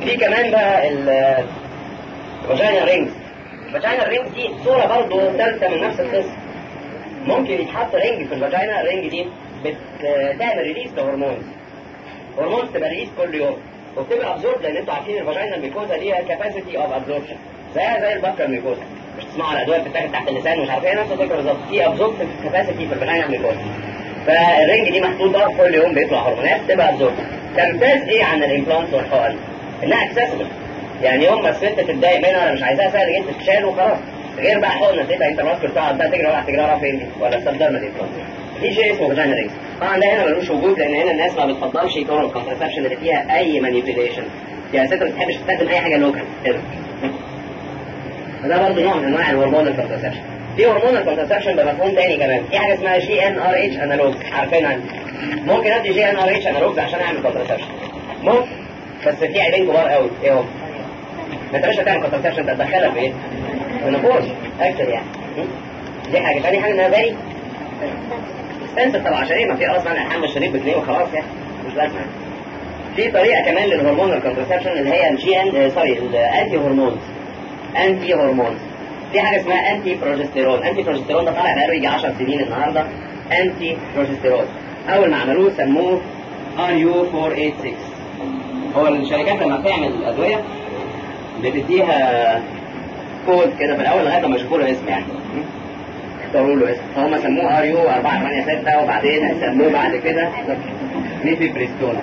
في كمان بقى ال فاجينا رينجز الفاجينا رينجز دي صورة برضه ثالثة من نفس القصة ممكن يتحط رينج في الفاجينا الرينج دي بتعمل ريليس لهرمونز هرمونز تبقى ريليس كل يوم وبتبقى ابزورب لان انتوا عارفين الفاجينا الميكوزا ليها كاباسيتي اوف ابزوربشن زيها زي البكر الميكوزا مش تسمعوا على الادويه بتتاخد تحت اللسان ومش عارف ايه نفس الفكره بالظبط في ابزوربشن كاباسيتي في الفاجينا الميكوزا فالرينج دي محطوطه كل يوم بيطلع هرمونات تبقى ابزورب تمتاز ايه عن الامبلانت والحقن؟ انها اكسسبل يعني يوم ما الست تتضايق منها انا مش عايزاها سهل جدا تتشال وخلاص غير بقى حقنه تبقى انت ماسك تقعد بقى تجري راح تجري راح فين دي ولا السبدرمال امبلانت في شيء اسمه فاجينا رينجز طبعا ده هنا ملوش وجود لان هنا الناس ما بتفضلش طرق الكونترسبشن اللي فيها اي مانيبيوليشن يعني الست ما بتحبش تستخدم اي حاجه لوكال فده برضه نوع من انواع الهرمون الكونترسبشن في هرمون الكونترسبشن بمفهوم تاني كمان في حاجه اسمها جي ان ار اتش انالوج عارفينها ممكن ادي جي ان ار اتش انالوج عشان اعمل كونترسبشن ممكن بس في عيبين كبار قوي ايه هم؟ ما انت مش هتعمل كونترسبشن تدخلها في ايه؟ منopause اكتر يعني دي حاجه ثاني حاجه انها فيري اكسبنسيف طبعا عشان ايه ما في خلاص معنى الحمل الشريف بجنيه وخلاص يعني مش لازمه في طريقه كمان للهرمون الكونترسبشن اللي هي الجي ان سوري الانتي هرمونز انتي هرمونز في حاجه اسمها انتي بروجستيرون انتي بروجستيرون ده طالع بقاله يجي 10 سنين النهارده انتي بروجستيرون اول ما عملوه سموه ار يو 486 هو الشركات لما بتعمل ادويه بتديها كود كده في الاول لغايه ما يشوفوا له اسم يعني اختاروا له اسم فهم سموه ار يو 486 وبعدين سموه بعد كده نيفي بريستون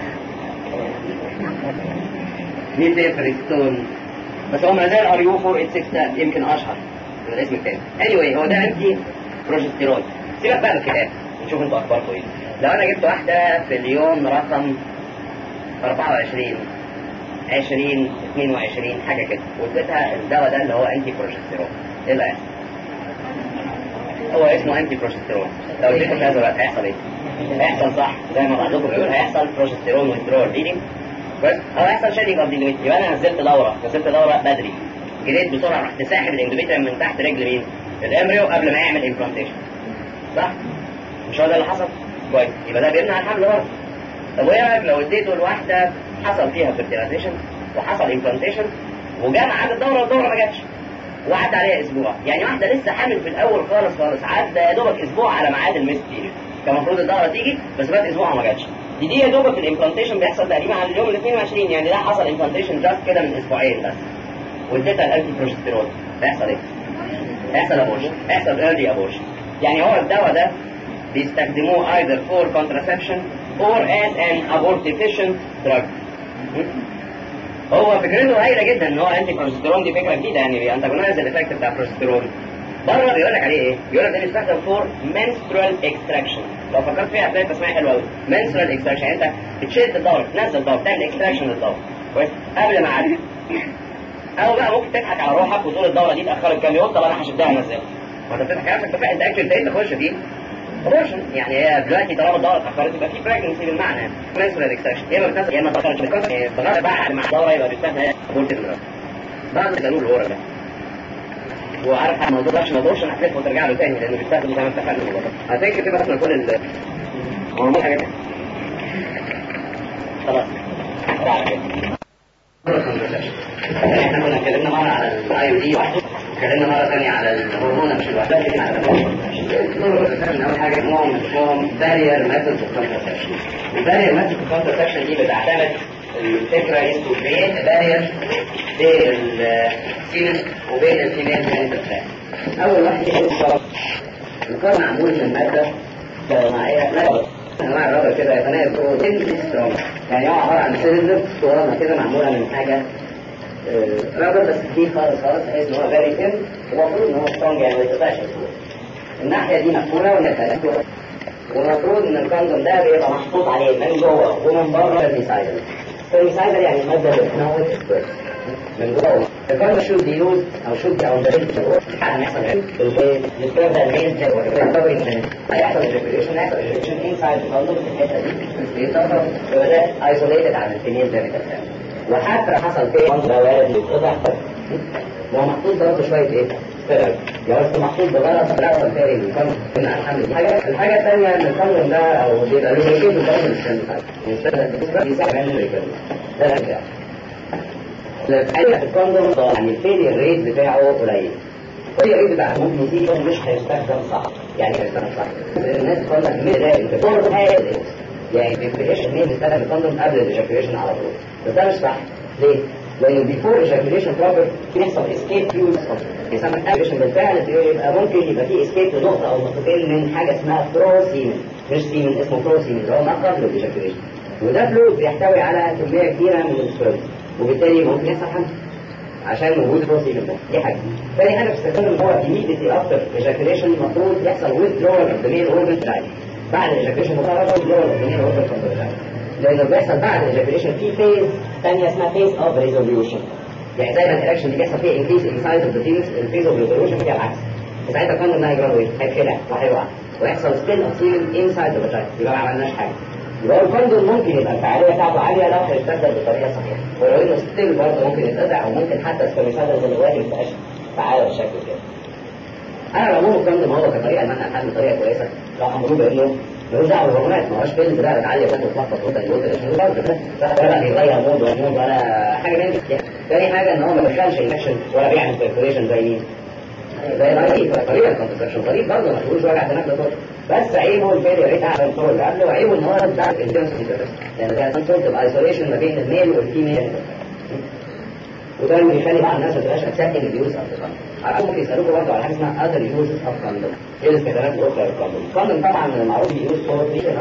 نيفي بريستون بس هو ما زال ار يو 486 ده يمكن اشهر من الاسم الثاني anyway هو ده انتي بروجستيرون سيبك بقى من الكتاب نشوف انتوا اخباركم ايه لو انا جبت واحده في اليوم رقم 24 20 22 حاجه كده واديتها الدواء ده اللي هو انتي بروجستيرون ايه اللي هيحصل؟ هو اسمه انتي بروجستيرون لو اديته في هذا الوقت هيحصل ايه؟ هيحصل صح زي ما بعضكم بيقول هيحصل بروجستيرون ويثرول ريدنج بس او هيحصل شيدنج اوف دي يبقى انا نزلت دوره نزلت دوره بدري جريت بسرعه رحت ساحب الاندوميتريوم من تحت رجل مين؟ الامريو قبل ما يعمل امبلانتيشن صح؟ مش هو ده اللي حصل؟ كويس يبقى ده بيمنع الحمل برضه طب وايه رايك لو اديته لواحده حصل فيها فيرتيلايزيشن وحصل امبلانتيشن وجاء ميعاد الدوره والدوره ما جاتش وعدى عليها اسبوع يعني واحده لسه حامل في الاول خالص خالص عدى يا دوبك اسبوع على ميعاد الميس بيريد كان المفروض الدوره تيجي بس بقت اسبوع وما جاتش دي دي يا دوبك الامبلانتيشن بيحصل تقريبا على اليوم ال 22 يعني ده حصل امبلانتيشن جاست كده من اسبوعين بس واديتها الانتي بروجستيرون هيحصل ايه؟ هيحصل ابورشن هيحصل ايرلي ابورشن يعني هو الدواء ده بيستخدموه either for contraception or as an abortifacient drug هو فكرته هايله جدا ان هو انتي بروجستيرون دي فكره جديده يعني بيانتاجونايز الايفكت بتاع البروجستيرون بره بيقول لك عليه ايه؟ بيقول لك ده بيستخدم فور menstrual extraction لو فكرت فيها هتلاقي تسمية حلوه قوي menstrual extraction يعني انت بتشد الدوره تنزل الدوره تعمل اكستراكشن للدوره كويس قبل ما عادي او بقى ممكن تضحك على روحك وتقول الدوره دي اتاخرت كام يوم طب انا هشدها انزلها ما انت بتضحك على نفسك انت اكشن تاني تخش فيه ابورشن يعني هي دلوقتي طالما الدوره اتاخرت يبقى في براجنسي بالمعنى يعني menstrual extraction يا اما بتنزل يا اما اتاخرت بتنزل بعد ما الدوره يبقى بيستخدم ابورتيف بعد القانون الورق ده وعارف الموضوع ده عشان ما ادورش احلف وترجع له تاني لانه بيستخدم زي ما اتفقنا الموضوع ده هتلاقي كده مثلا كل ال هرمون حاجات خلاص على كده احنا كنا اتكلمنا مره على الاي او دي وحده اتكلمنا مره ثانيه على الهرمون مش الوحده لكن على الهرمون اول حاجه نوع من اسمهم بارير ميثود اوف كونترسبشن البارير ميثود اوف كونترسبشن دي بتعتمد الفكره is to create a barrier بين السيمنس وبين الفيميل جينيتال اول واحد هو الكار معمول من ماده صناعيه لا انواع الرابر كده يتناقض بروتين سترونج يعني هو عباره عن سيلندر صورة كده معموله من حاجه رابر بس دي خالص خالص بحيث ان هو فيري ثين ومفروض ان هو سترونج يعني ما يتقطعش الناحيه دي مقفوله والناحيه دي والمفروض ان الكوندوم ده بيبقى محطوط عليه من جوه ومن بره الديسايدر فالمساعدة يعني المادة اللي بتنوت من جوه الكلام شو دي يوز او شو دي او ده حاجة يحصل الكلام ده المين هيحصل الريبريشن هيحصل الريبريشن انسايد الكوندوم في الحتة دي بيتطرف يبقى ده ايزوليتد عن الفينيل جينيتال وحتى حصل فيه كوندوم وارد يتقطع هو محطوط برضه شوية ايه؟ فيلر يعني بس محطوط بغلط في الاول تاني الكوندوم من الحمل دي حاجة الحاجة الثانية ان الكوندوم ده او بيبقى له كيف الكوندوم السن بيساعد على الريكيرنس ده الأرجع الحقيقه في الكوندوم يعني الفيلير ريت بتاعه قليل الفيلير ريت بتاعه ممكن يجي مش هيستخدم صح يعني هيستخدم صح الناس تقول لك مين ده الكوندوم هادئ يعني الفيكريشن مين بيستخدم الكوندوم قبل الايجاكيوليشن على طول بس ده مش صح ليه؟ لانه بيفور ايجاكيوليشن بروبر بيحصل اسكيب فيوز يسمى الاكشن بالفعل يبقى ممكن يبقى في اسكيب لنقطه او نقطتين من حاجه اسمها بروسيمن مش سيمن اسمه بروسيمن اللي هو ما قبل الايجاكيوليشن وده فلويد بيحتوي على كميه كبيره من السبرم وبالتالي ممكن يحصل حمل عشان وجود بروسيمن ده دي حاجه ثاني حاجه في استخدام اللي هو immediately after ejaculation المفروض يحصل withdrawal of the male organ side بعد الايجاكيوليشن مباشره withdrawal of the male organ from the vagina لانه بيحصل بعد الايجاكيوليشن في فيز ثانيه اسمها فيز اوف ريزوليوشن يعني زي ما الاكشن اللي بيحصل فيه انكريز ان سايز اوف ذا فيز الفيز اوف ريزوليوشن فيها العكس ساعتها كان ده هيجرى ايه؟ هيتخلع وهيقع ويحصل ستيل اوف سيمن انسايد ذا فاجينا يبقى ما عملناش حاجه يبقى الكوندوم ممكن يبقى الفعاليه بتاعته عاليه لو هيستخدم بطريقه صحيحه ولو انه ستيل برضه ممكن يتقطع وممكن حتى السبيشال دلوقتي ما تبقاش فعاله بالشكل كده انا على العموم الكوندوم هو كطريقه ان انا الحل بطريقه كويسه لو امروه بانه ملوش دعوه بالهرمونات ما هوش بيلز درجه عاليه كانت تتلخبط وانت اللي قلت مش برضه ولا بيغير مود ولا مود ولا حاجه من دي تاني حاجه ان هو ما بيدخلش انفكشن ولا بيعمل بيركوليشن زي مين؟ زي الرئيس طريقه الكونترسبشن طريق برضه ما فيهوش وجع دماغ ده بس عيبه الفيلير ريت اعلى من الطرق اللي قبله وعيبه ان هو بتاع الانترنس يعني ده كونسولت ايسوليشن ما بين الميل والفيميل وده اللي بيخلي بعض الناس ما تبقاش اكسبتنج اليوز اوف ذا ممكن يسالوكوا برضه على حاجه اسمها اذر يوزز اوف كوندوم ايه الاستخدامات الاخرى للكوندوم الكوندوم طبعا من المعروف يوز فور ريشن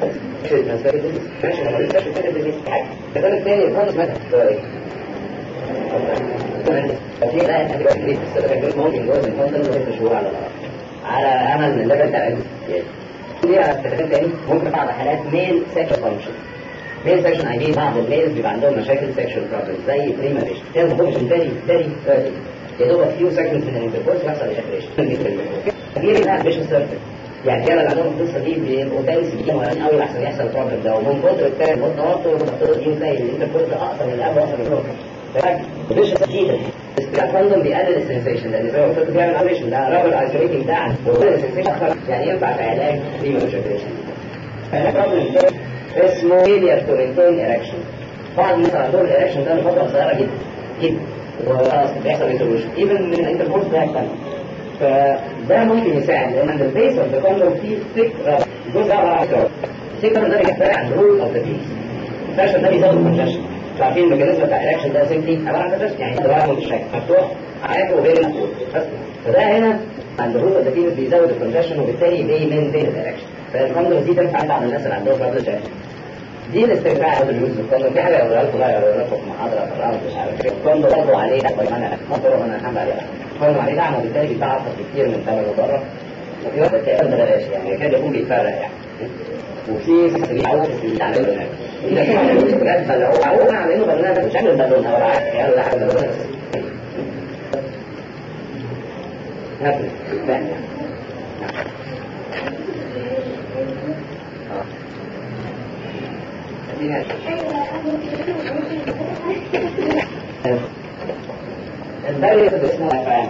ماشي لما لسه في حاجه الكلام الثاني الكوندوم مثلا ايه ففي لا هتبقى كريت بس ممكن جوز الكوندوم ست شهور على الأقل على امل ان الليفل بتاع دي استخدام تاني ممكن بعض حالات ميل سيكشوال فانكشن ميل سيكشن اي مين بعض الميلز بيبقى عندهم مشاكل سيكشوال بروبلم زي بريماريشن لازم فانكشن تاني تاني تاني يا دوب فيو سكندز من الانتركورس يحصل ايجاكيوليشن دي بقى مش سيرفر يعني كده اللي عندهم القصه دي بيبقوا دايس بيجيبوا قوي قوي عشان يحصل البروبلم ده ومن كتر التاني والتوتر والتوتر دي تلاقي الانتركورس ده اقصر من اللي قبل اقصر من اللي قبل مش جدا الكوندوم بيقلل السنسيشن لان زي ما قلت بيعمل ايزوليشن ده رابر ايزوليتنج ده وكل السنسيشن يعني ينفع في علاج بريمو ايجاكيوليشن علاج بروبلم اسمه فيلير تو مينتين اريكشن بعض الناس عندهم الاريكشن ده لفتره قصيره جدا جدا وخلاص بيحصل ريزولوشن ايفن من الانتركورس ده يحصل فده ممكن يساعد لان عند البيس اوف ذا كوندوم في ثيك جزء ده على فكره الثيك ده بيحتوي على الرول اوف ذا بيس الفاشل ده بيزود الكونجكشن عارفين الميكانيزم بتاع الاكشن ده سيمتي عباره عن بس يعني ده مش شكل مفتوح عارف وغير مفتوح بس فده هنا عند الروت اوف ذا بيزود الكونجكشن وبالتالي بيمنتين الاكشن فالكوندوم دي تنفع بعض الناس اللي عندهم بروبلم شكل دي الاستنفاع او اليوز بالكوندوم في حاجه اقولها لكم بقى اقولها لكم في محاضره في الراوند مش عارف ايه الكوندوم برضه عليه انا مطر انا الحمد لله الكوندوم عليه دعم وبالتالي بيتعرف كتير من ثمنه بره وفي واحد تقريبا بلاش يعني يكاد يكون بيتفرق يعني وفي بيعوض بيعملوا إذا كان بجد بلعوه عوضنا على إنه بلونا مش عامل بالون أو العكس يعني ولا حاجة بالون هاتوا الثانية البري اسمه أفعال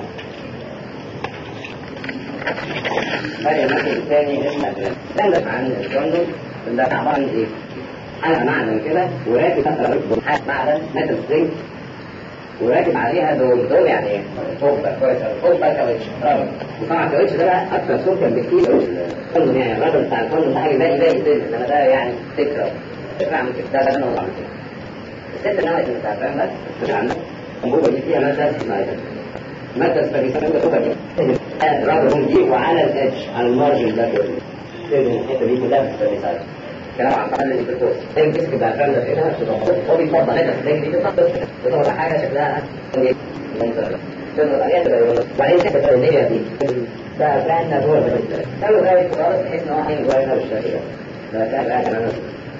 بري المثل الثاني اسمه أفعال تكلم عن الكوندوم ده عبارة عن إيه؟ انا معدن كده وراكب مثلا حاجه معدن ميتال سترينج وراكب عليها دول دول يعني ايه؟ فوق كويس فوق بقى كاوتش رابر وطبعا الكاوتش ده بقى اكثر سكر بكتير الفندم يعني الراجل بتاع الفندم ده حاجه باقي باقي سن انما ده يعني فكره فكره عن كده ده انا بعمل كده الست نوع اللي بتاع فاهم بس مش عندك الانبوبه دي فيها ماده اسمها ماده اسمها بيسموها الانبوبه دي الرابر دي وعلى الادج على المارجن ده كده الحته دي كلها بتستخدم كلام عن قبل الانتركورس زي الجسم بقى فاهم ده كده هو بيفضل هنا في دي بتفضل بتفضل حاجه شكلها وبعدين تحت النية دي ده فعلا جوه البيت لو غاية خالص بحيث ان هو هيجي جوه هنا بالشكل ده ده كان بقى كمان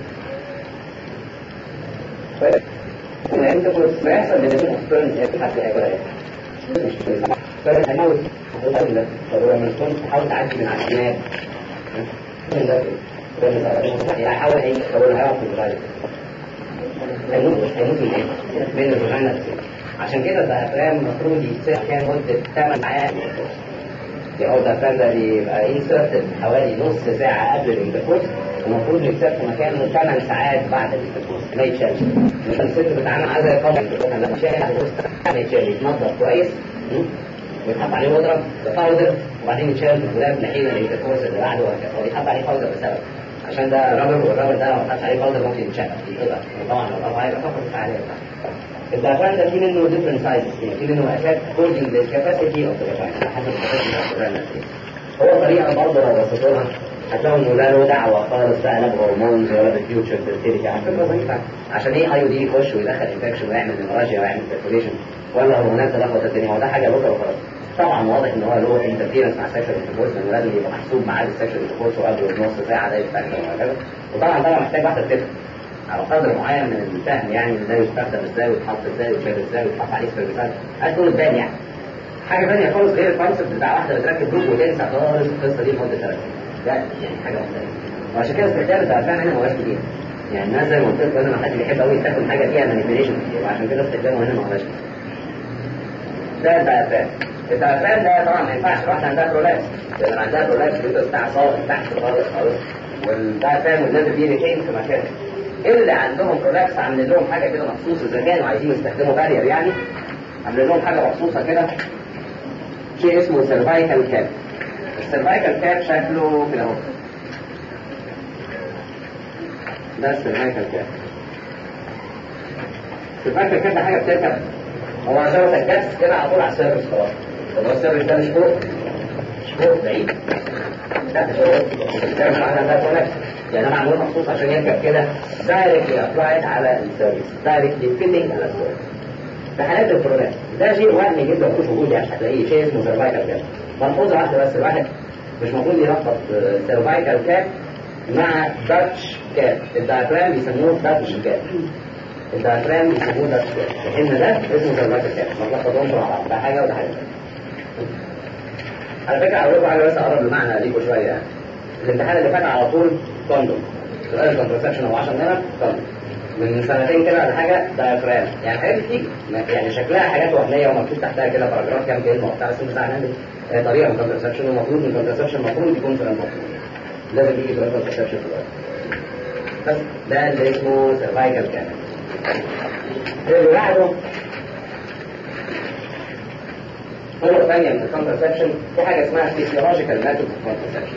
انت كنت ما يحصل من الاثنين اختار حتى هيبقى مش فاهم هنوي طب لما تكون تحاول تعدي من على الشمال يحاول ايه يقول هيقف في الغاية هيموت هيموت من ايه؟ من الفاجينا عشان كده الديافرام المفروض يتسع كام مدة 8 ساعات يعني هو الديافرام ده بيبقى انسرتد حوالي نص ساعة قبل الانتركورس المفروض يتساب في مكانه 8 ساعات بعد الاستفوز ما يتشالش مثلا الست بتتعامل معاه زي قمر لما تشال ما يتشال يتنضف كويس ويتحط عليه بودره بفاودر وبعدين يتشال من الغلاف لحين الاستفوز اللي بعده وهكذا هو بيتحط عليه باودر بسبب عشان ده رابر والرابر ده لو حط عليه باودر ممكن يتشقق يتقطع وطبعا لو قطع هيبقى فقط عليه الدافران ده في منه different sizes يعني في منه مقاسات according to the capacity of the vagina على حسب الكاباسيتي of the هو طريقة برضه لو بصيتوا لها هتلاقوا انه لا له دعوة خالص بقى لا بهرمونز ولا بالفيوتشر فيرتيليتي على فكرة ظريفة عشان ايه اي دي يخش ويدخل انفكشن ويعمل هيموراجيا ويعمل سيركوليشن ولا هرمونات تلخبط الدنيا هو ده حاجة لوكال وخلاص طبعا واضح ان هو له انترفيرنس مع السكشوال انتركورس لانه لازم يبقى محسوب ميعاد السكشوال انتركورس وقبل نص ساعة ده يستخدم وهكذا وطبعا طبعا محتاج واحدة تفهم على قدر معين من الفهم يعني ازاي يستخدم ازاي ويتحط ازاي ويتشال ازاي ويتحط عليه سبيرفيتال عايز تقول البان يعني حاجه ثانيه خالص غير الكونسيبت بتاع واحده بتركب جروب وتنسى خالص القصه دي لمده ثلاث ده يعني حاجه مختلفه وعشان كده استخدام الدعفان هنا ما هوش كتير يعني الناس زي ما قلت لك لازم حد بيحب قوي يستخدم حاجه فيها مانيبيوليشن كتير وعشان كده استخدامه هنا ما هوش ده الدعفان الدعفان ده طبعا ما ينفعش واحده عندها برولابس لان عندها برولابس بيبقى بتاع صار تحت خالص خالص والدعفان والنازل فيه ريتين في مكانه اللي عندهم برولابس عاملين لهم حاجه كده مخصوصه اذا كانوا عايزين يستخدموا بارير يعني عاملين لهم حاجه مخصوصه كده شيء اسمه سيرفايكال كاب السيرفايكال كاب شكله كده اهو ده السيرفايكال كاب السيرفايكال كاب ده حاجه بتركب هو عشان سجلت كده على طول على السيرفس خلاص طب هو السيرفس ده مش فوق مش فوق بعيد لا مش فوق السيرفس معناها ده كونكت يعني انا معمول مخصوص عشان يركب كده دايركتلي ابلايد على السيرفيس دايركتلي فيتنج على السيرفيس في حالات البرولابس ده شيء وهمي جدا مفيش وجود يعني هتلاقيه شيء اسمه سيرفايكال كاب ملحوظه واحده بس الواحد مش المفروض يربط سيرفايكال كاب مع داتش كاب الدايفرام بيسموه داتش كاب الدايفرام بيسموه داتش كاب لان ده اسمه سيرفايكال كاب ما تلخبطهمش مع بعض ده حاجه وده حاجه على فكره هقول لكم حاجه بس اقرب المعنى ليكم شويه يعني الامتحان اللي فات على طول كوندوم سؤال الكونترسبشن او 10 دقيقة كوندوم من سنتين كده ولا حاجه دايفرام يعني حاجات بتيجي يعني شكلها حاجات وهميه ومكتوب تحتها كده باراجراف كام كلمه وبتاع بس مش هنعمل طريقه من الكونترسبشن والمفروض من الكونترسبشن المفروض يكون سؤال مطلوب لازم يجي سؤال كونترسبشن في الوقت بس ده اللي اسمه سيرفايكال كان اللي بعده طرق ثانيه من الكونترسبشن في حاجه اسمها فيسيولوجيكال ميثود اوف كونترسبشن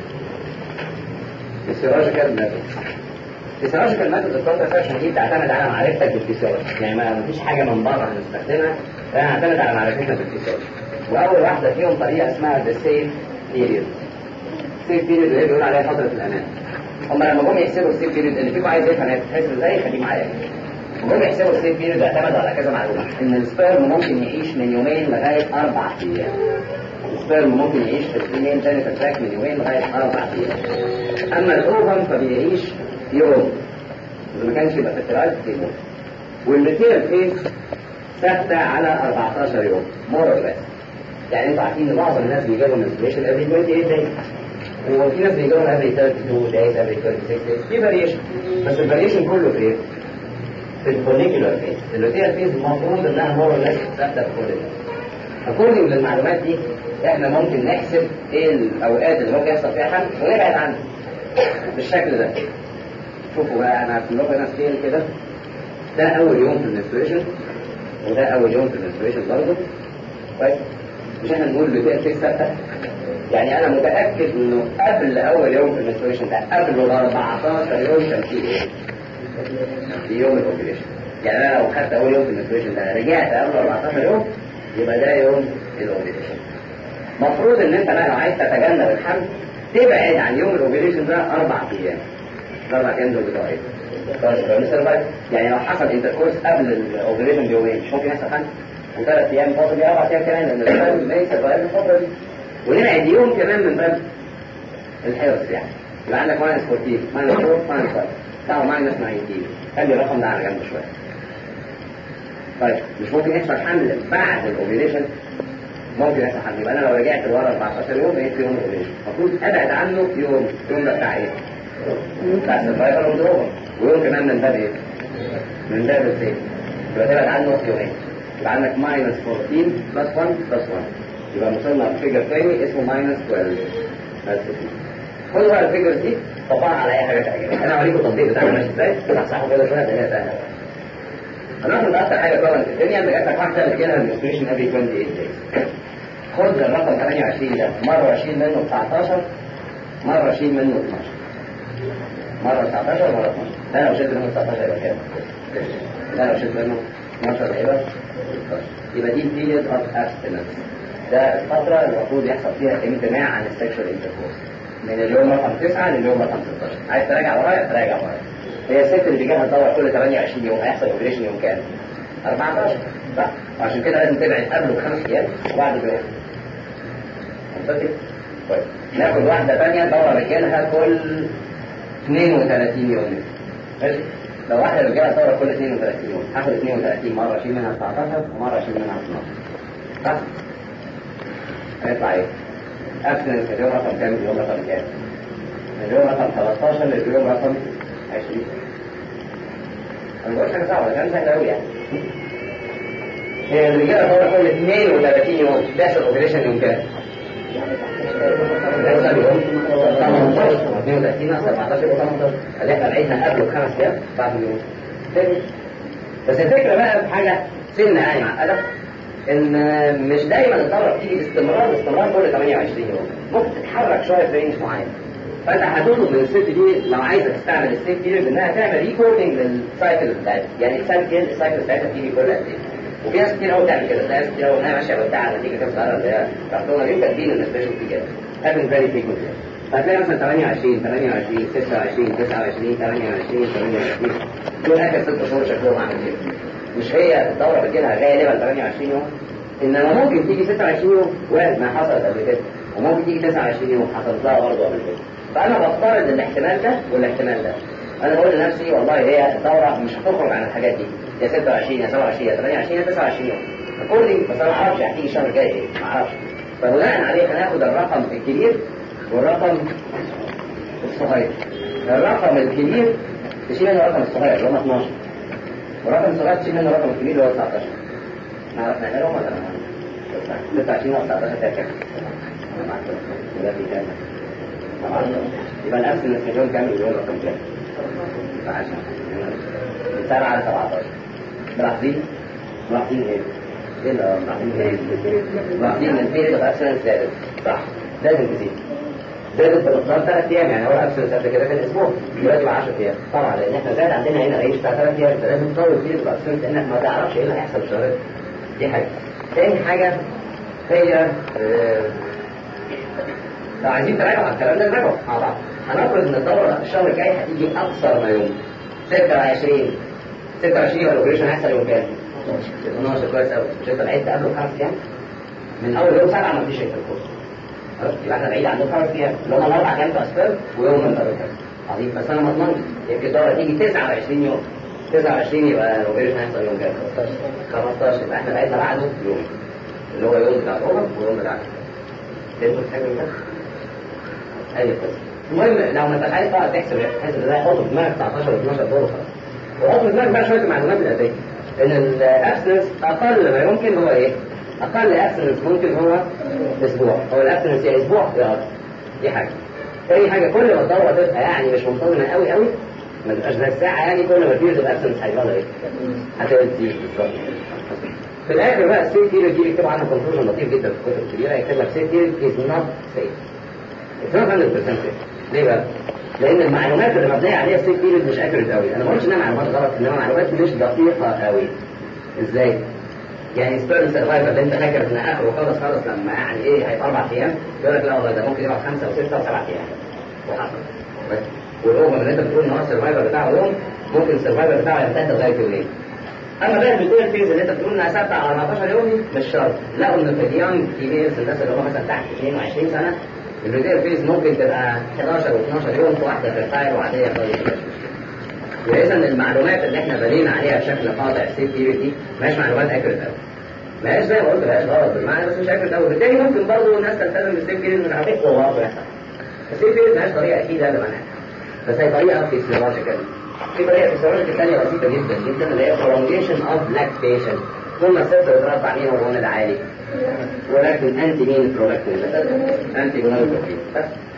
فيسيولوجيكال ميثود فيسيولوجيكال ميثود الكونترسبشن دي بتعتمد على معرفتك بالفيسيولوجي يعني ما فيش حاجه من بره هنستخدمها فنعتمد على معرفتنا بالفيسيولوجي واول واحده فيهم طريقه اسمها ذا سيف بيريود سيف بيريود اللي بيقول عليها فتره الامان هم لما جم يحسبوا السيف بيريود اللي فيكم عايز يفهم هي بتتحسب ازاي خليه معايا جم يحسبوا السيف بيريود اعتمدوا على كذا معلومه ان السبيرم ممكن يعيش من يومين لغايه اربع ايام السبيرم ممكن يعيش في الفيميل جينيتال تراك من يومين لغايه اربع ايام اما الاوفم فبيعيش يوم اذا ما كانش يبقى في التراك يوم والماتيريال فيس ثابته على 14 يوم مور اور ليس يعني انتوا عارفين ان معظم الناس بيجي لهم انسبريشن افري 28 داي وفي ناس بيجي لهم افري 32 دايز افري 36 دايز في فاريشن بس الفاريشن كله في ايه؟ في الفوليكولار فيز اللوتيال فيز المفروض انها مور اور ليس ثابته في كل ده اكوردنج للمعلومات دي احنا ممكن نحسب ايه الاوقات اللي ممكن يحصل فيها حمل ونبعد عنها بالشكل ده شوفوا بقى انا هرسم لكم هنا سكيل كده ده اول يوم في المنستريشن وده اول يوم في المنستريشن برضه كويس مش احنا نقول اللي فيها ثابته يعني انا متاكد انه قبل اول يوم في المنستريشن ده قبل ال 14 يوم كان في ايه؟ في يوم الاوبريشن يعني انا لو خدت اول يوم في المنستريشن ده رجعت قبل 14 يوم يبقى ده يوم الاوبريشن المفروض ان انت بقى لو عايز تتجنب الحمل تبعد عن يوم الاوبريشن ده اربع ايام الاربع ايام دول بتوع ايه؟ يعني لو حصل انتركورس قبل الاوبريشن بيومين مش ممكن يحصل حمل وثلاث ايام فاضل اربع ايام كمان لان الانسان ليس ضريب الفتره دي ونبعد يوم كمان من باب الحرص يعني يبقى عندك ماينس 14 ماينس 4 ماينس 5 تعالوا ماينس 19 خلي الرقم ده على جنب شويه طيب مش ممكن يحصل حمل بعد الاوبريشن ممكن يحصل حمل يبقى انا لو رجعت لورا 14 يوم بقيت يوم الاوبريشن المفروض ابعد عنه يوم يوم ده بتاع ايه؟ بتاع السرفايفر والدروبر ويوم كمان من باب ايه؟ من باب السيف يبقى تبعد عنه يومين يبقى عندك ماينس 14 بلس 1 بلس 1 يبقى وصلنا لفيجر تاني اسمه ماينس 12 بس كل بقى الفيجرز دي طبقها على اي حاجه تعجبك انا هوريكم التطبيق بتاعنا ماشي ازاي تصحصحوا كده شويه الدنيا سهله هناخد اكتر حاجه طبعا في الدنيا انت جات لك واحده بتجيلها المنستريشن افري 28 دايز خد الرقم 28 ده مره 20 منه 19 مره 20 منه 12 مره 19 ومره 12 لا لو شلت منه 19 يبقى كام؟ لا لو شلت منه 12 هيبقى 16 يبقى دي period of abstinence ده الفترة اللي المفروض يحصل فيها امتناع عن السكشوال انتركورس من اليوم رقم 9 لليوم رقم 16 عايز تراجع ورايا تراجع ورايا هي الست اللي بيجيها تدور كل 28 يوم هيحصل اوبريشن يوم كام؟ 14 صح؟ وعشان كده لازم تبعد قبله بخمس ايام وبعد بيوم منطقي؟ طيب ناخد واحدة ثانية دورة بيجيلها كل 32 يوم ماشي؟ لو واحدة رجالة دورة كل 32 يوم هاخد 32 مرة اشيل منها 19 ومرة اشيل منها 12 صح؟ هيطلع ايه؟ ابسنس اليوم رقم كام اليوم رقم كام؟ اليوم رقم 13 لليوم رقم 20 انا بقولش حاجه صعبه كلام سهل قوي يعني هي الرجاله طبعا كل 32 يوم بيحصل اوبريشن يوم كام؟ بيحصل يوم 18 32 ناقص 14 يبقى 18 اللي احنا بعيدنا قبله بخمس ايام بعد اليوم تاني بس الفكره بقى في حاجه سنه يعني معقده ان مش دايما الدوره بتيجي باستمرار باستمرار كل 28 يوم ممكن تتحرك شويه في رينج معين فانت هتطلب من الست دي لو عايزه تستعمل الست دي انها تعمل ريكوردنج للسايكل بتاعتها يعني السايكل السايكل بتاعتها بتيجي كل قد ايه وفي ناس كتير قوي تعمل كده تلاقي ناس كتير قوي انها ماشيه بتاع نتيجه كام صغيره اللي هي كارتونه دي كاتبين ان السبيشال في كده هابن فيري فريكونت هتلاقي مثلا 28 28 26 29 28 28 دول اخر ست شهور شكلهم عامل كده مش هي الدوره بتجيلها غالبا 28 يوم انما ممكن تيجي 26 يوم وارد ما حصلت قبل كده وممكن تيجي 29 يوم حصلت لها برضه قبل كده فانا بفترض الاحتمال ده والاحتمال ده انا بقول لنفسي والله هي الدوره مش هتخرج عن الحاجات دي يا 26 يا 27 يا 28 يا 29 يوم اكوردنج بس انا ما اعرفش هتيجي الشهر الجاي ايه ما اعرفش فبناء عليه هناخد الرقم الكبير والرقم الصغير الرقم الكبير تشيل منه الرقم الصغير اللي هم 12 والرقم الصغير تشيل منه الرقم الكبير اللي هو 19 نعرف نعملهم ولا ما 26 و 19 ده كام؟ وده في كام؟ يبقى الأمس من السجون كام مليون رقم كام؟ 10 من 7 على 17 ملاحظين؟ ملاحظين ايه؟ ايه اللي ملاحظين ايه؟ ملاحظين ان البيريد اوف ابسنس زادت صح لازم تزيد زادت بمقدار ثلاث ايام يعني هو ابسنس قبل كده كان اسبوع دلوقتي بقى 10 ايام طبعا لان احنا زاد عندنا هنا رينج بتاع ثلاث ايام فلازم تطول البيريد اوف ابسنس لانك ما تعرفش ايه اللي هيحصل في الشهر دي حاجه تاني حاجه هي لو عايزين تراجعوا على الكلام ده نراجعه مع بعض هنفرض ان الدوره الشهر الجاي هتيجي اكثر ما يوم 26 26 يبقى الاوبريشن هيحصل يوم كام؟ 12 كويس قوي مش انت بعدت قبله بخمس ايام؟ من اول يوم سبعه ما فيش انتركورس يبقى احنا بعيد عندهم خمس ايام اللي هم الاربع ايام بتوع السبب ويوم من الاربع عظيم بس انا ما اضمنش يمكن الدوره تيجي 29 يوم 29 يبقى الاوبريشن هيحصل يوم كام؟ 15 15 يبقى احنا بعدنا بعده يوم اللي هو يوم بتاع الأمم ويوم بتاع تقدر تحسب ده؟ أي قصة المهم لو ما انت عايز تقعد تحسب تحسب ازاي حط في دماغك 19 و 12 دور وخلاص وحط في دماغك بقى شوية المعلومات الأساسية إن الأبسنس أقل ما يمكن هو إيه؟ أقل أبسنس ممكن هو أسبوع هو الأبسنس يا أسبوع يا أكتر دي حاجة تاني حاجة كل ما الدورة تبقى يعني مش منتظمة قوي قوي ما تبقاش زي الساعة يعني كل ما تيجي الأبسنس هيبقى إيه؟ هتبقى تزيد بالظبط في الاخر بقى السيف ثيري دي يكتب عنها كونكلوجن لطيف جدا في الكتب الكبيره يكتب لك سيف ثيري از نوت سيف اتس نوت 100% سيف ليه بقى؟ لان المعلومات اللي مبنيه عليها السيف ثيري مش اكيوريت قوي انا ما قلتش انها معلومات غلط انما معلومات مش دقيقه قوي ازاي؟ يعني سبيرن سرفايفر اللي انت فاكر ان اخره خالص خالص لما يعني ايه هيبقى اربع ايام يقول لك لا والله ده ممكن يقعد خمسه وسته وسبع ايام وحصل بس والاوفر اللي انت بتقول ان هو السرفايفر بتاعه يوم ممكن السرفايفر بتاعه يمتد لغايه يومين اما بقى البيتوين فيز اللي انت بتقول انها ثابته على 14 يوم مش شرط لقوا ان في اليونج فيميلز الناس اللي هم مثلا تحت 22 سنه البيتوين فيز ممكن تبقى 11 و12 يوم في واحده فيرتايل وعاديه خالص واذا المعلومات اللي احنا بنينا عليها بشكل قاطع السيف ثيوري دي مش معلومات اكيوريت قوي ما هيش زي ما قلت ما هيش غلط بالمعنى بس مش اكيوريت قوي بالتالي ممكن برضه الناس تلتزم بالسيف ثيوري من عادتها هو برضه يحصل السيف ثيوري ما هيش طريقه اكيده لمنعها بس هي طريقه فيسيولوجيكال في طريقه فيسيولوجيكال ثانيه بسيطه جدا جدا اللي هي prolongation of lactation طول ما الست بتربع مين هرمون العالي ولكن انتي مين برولاكتين انتي جونالوتروفين بس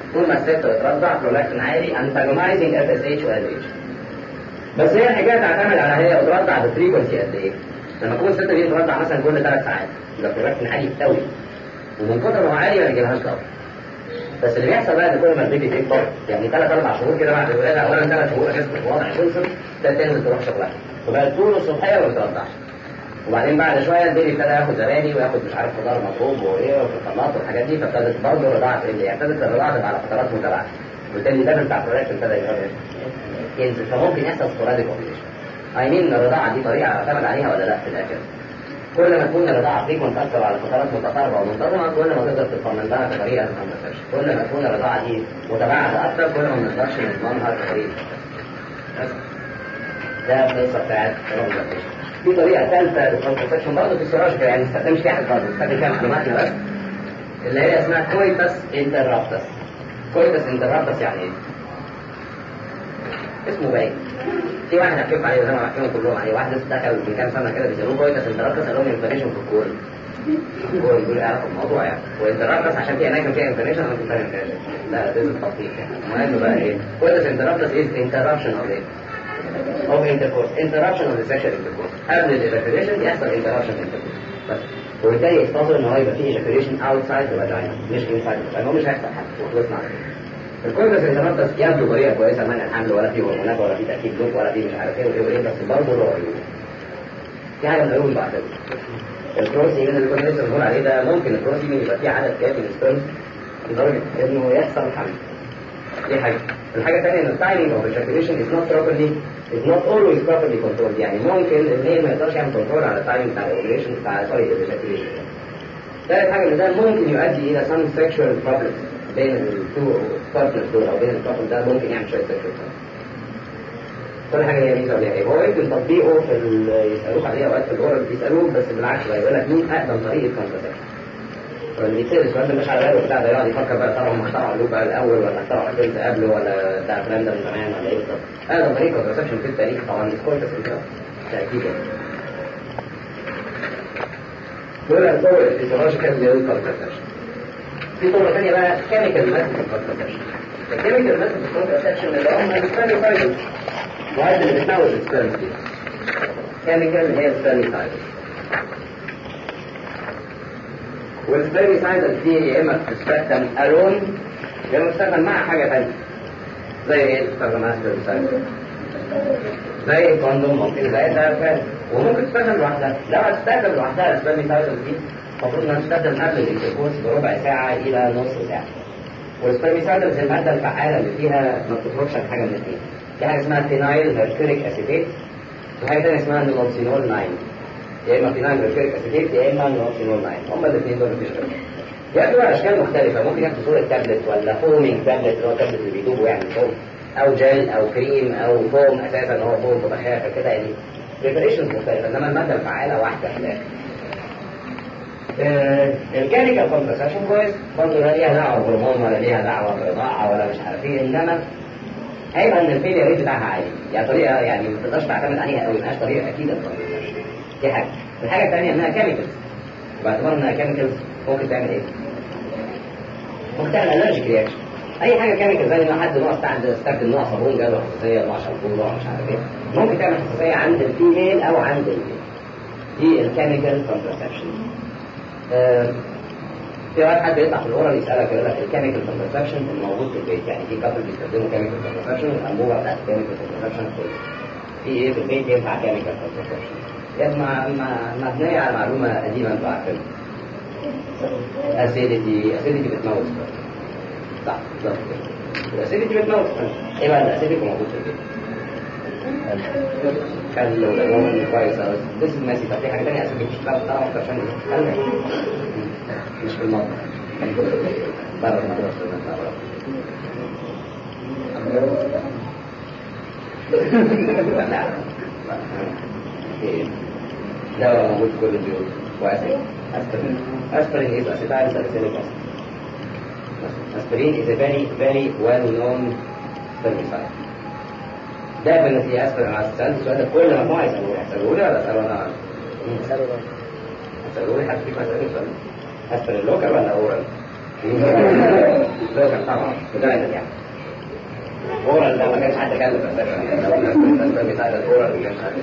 طول ما الست بترضع برولاكتين عالي انتاجونايزنج اف اس اتش و ال اتش بس هي الحكايه تعتمد على هي بترضع بفريكونسي قد ايه لما تكون الست دي بترضع مثلا كل ثلاث ساعات يبقى برولاكتين عالي قوي ومن كتر ما هو عالي ما بيجيلهاش ضغط بس اللي بيحصل بقى ان كل ما البيبي تكبر يعني ثلاث اربع شهور كده بعد الولاده اولا ثلاث شهور اجازه الوضع خلصت تنزل تروح شغلها وبقت طول الصبحيه ما بترضعش وبعدين بعد شويه البيبي ابتدى ياخد زبادي وياخد مش عارف خضار مضروب وايه وفي الخلاط والحاجات دي فابتدت برضه الرضاعه تقل يعني ابتدت الرضاعه تبقى على فترات متابعه وبالتالي الليفل بتاع البرولاكتين ابتدى ينزل فممكن يحصل سبوراديك اوبريشن اي مين الرضاعه دي طريقه اعتمد عليها ولا لا في الاخر كل ما تكون الرضاعه فريكونت اكثر على فترات متقاربه ومنتظمه كل ما تقدر تطمن لها بطريقه ما تنتشرش كل ما تكون الرضاعه دي متباعده اكثر كل ما ما نقدرش نضمنها بطريقه بس ده القصه بتاعت الكونترسبشن في طريقه ثالثه للكونترسبشن برضه في السيرولوجيكا يعني ما استخدمش فيها حاجه برضه استخدم فيها معلوماتنا بس اللي هي اسمها كويتس انترابتس كويتس انترابتس يعني ايه؟ اسمه باين في واحد هحكيكم عليه زي ما بحكيهم كلهم عليه واحد لسه دخل من كام سنه كده بيسالوه كويتس انترابتس قال لهم انفليشن في الكول هو يقول اعرف الموضوع يعني وانترابتس عشان في اماكن فيها انفليشن انا كنت فاهم لا ده التطبيق يعني المهم بقى ايه كويتس انترابتس از انترابشن اوف ايه of intercourse interruption of the sexual intercourse قبل الايجاكوليشن يحصل interruption of intercourse بس وبالتالي يحتضر ان هو يبقى فيه ejaculation outside the vagina مش inside the vagina هو مش هيحصل حاجه وخلصنا على كده الكورتكس انترابتس يبدو طريقه كويسه منع الحمل ولا فيه هرمونات ولا فيه تاكيد لوك ولا فيه مش عارف ايه وايه وايه بس برضه له عيوب في حاجه من العيوب بعد الكروسيمين اللي كنا لسه بنقول عليه ده ممكن الكروسيمين يبقى فيه عدد كافي من السبرمز لدرجه انه يحصل حمل دي حاجه الحاجه الثانيه ان التايمينج اوف ejaculation is not properly is not always properly controlled يعني ممكن الميل ما يقدرش يعمل كنترول على التايمينج بتاع الاوبريشن بتاع سوري الايجاكوليشن ثالث حاجه ان ده ممكن يؤدي الى some sexual problems بين التو بارتنرز دول او بين الكابل ده ممكن يعمل شويه sexual problems كل حاجه هي ميزه وليها عيب هو يمكن تطبيقه في ال- يسالوك عليه اوقات في الاورال بيسالوك بس بالعكس بقى يقول لك مين اقدم طريقه كونترسبشن فاللي يصير السؤال ده مش على باله بتاع ده يقعد يفكر بقى طبعا هم اخترعوا اللوب بقى الاول ولا اخترعوا الجنس قبله ولا بتاع الكلام ده من زمان ولا ايه بالظبط اقدم طريقه كونترسبشن في التاريخ طبعا الكورتكس تاكيد يعني دول الطرق الفيزيولوجيكال للكونترسبشن في طرق ثانيه بقى كيميكال ميثود كونترسبشن الكيميكال ميثود كونترسبشن اللي هم السبيرميسايدز وهذا اللي بتناول السبيرم دي كيميكال هي السبيرميسايدز والسبيرميسايدز دي يا اما بتستخدم الون يا اما بتستخدم مع حاجه ثانيه زي ايه تستخدم مع سبيرميسايدز زي الكوندوم ممكن زي الدرفان وممكن تستخدم لوحدها لو هتستخدم لوحدها السبيرميسايدز دي المفروض انها تستخدم قبل الانتركورس بربع ساعه الى نص ساعه والسبيرميسايدز الماده الفعاله اللي فيها ما بتخرجش عن حاجه من الاثنين في حاجه اسمها فينايل هيركوريك اسيتيت وحاجه ثانيه اسمها نيلوكسينول 9 يا اما فينايل هيركوريك اسيتيت يا اما نيلوكسينول 9 هما الاثنين دول مفيش غيرهم ياخدوا اشكال مختلفه ممكن ياخدوا صوره تابلت ولا فومينج تابلت اللي هو التابلت اللي بيدوبوا يعني فوم او جل او كريم او فوم اساسا هو فوم بخافه كده يعني بريبريشنز مختلفه انما الماده الفعاله واحده في الاخر الكيميكال كونترسبشن كويس برضه لا ليها دعوه بهرمون ولا ليها دعوه برضاعه ولا مش عارف ايه انما هيبقى ان الفيلير ريت بتاعها عالي يعني طريقه يعني ما تقدرش تعتمد عليها قوي ملهاش طريقه اكيده دي حاجه الحاجه الثانيه انها كيميكالز باعتبار انها كيميكالز ممكن تعمل ايه؟ ممكن تعمل الرجيك رياكشن اي حاجه كيميكال زي ما حد نوع بتاع استخدم نوع صابون جاله حساسيه نوع شامبو نوع مش عارف ايه ممكن تعمل حساسيه عند الفيميل او عند الميل دي الكيميكال كونترسبشن في وقت حد يطلع في الاورال يسالك يقول لك الكيميكال كونترسبشن الموجود في البيت يعني في كابل بيستخدموا كيميكال كونترسبشن الانبوبه بتاعت الكيميكال كونترسبشن في ايه في البيت ينفع كيميكال كونترسبشن يسمع مبنيه على معلومه قديمه انتوا عارفينها اسيديتي اسيديتي بتموت صح بالظبط كده الاسيديتي بتموت ايه بقى الاسيديتي موجود في البيت خل وليمون كويس قوي بس ماشي طب في حاجه ثانيه اسيديتي مش بتعرف تعرف عشان خل مش في المطبخ بره المدرسه لا دواء موجود في كل البيوت واسيد اسبرين اسبرين is acetyl salicylic acid aspirin is a very very well known spermicide ده بالنسبه اسبرين على السؤال السؤال ده كل مجموعه يسالوه يسالوه لي ولا يسالوه انا؟ يسالوه لي حد فيكم يسالني السؤال اسبرين لوكال ولا اورال؟ لوكال طبعا وثلاثة يعني اورال ده ما كانش حد كلف اساسا يعني لو الناس الناس بتاعت الاورال ما كانش حد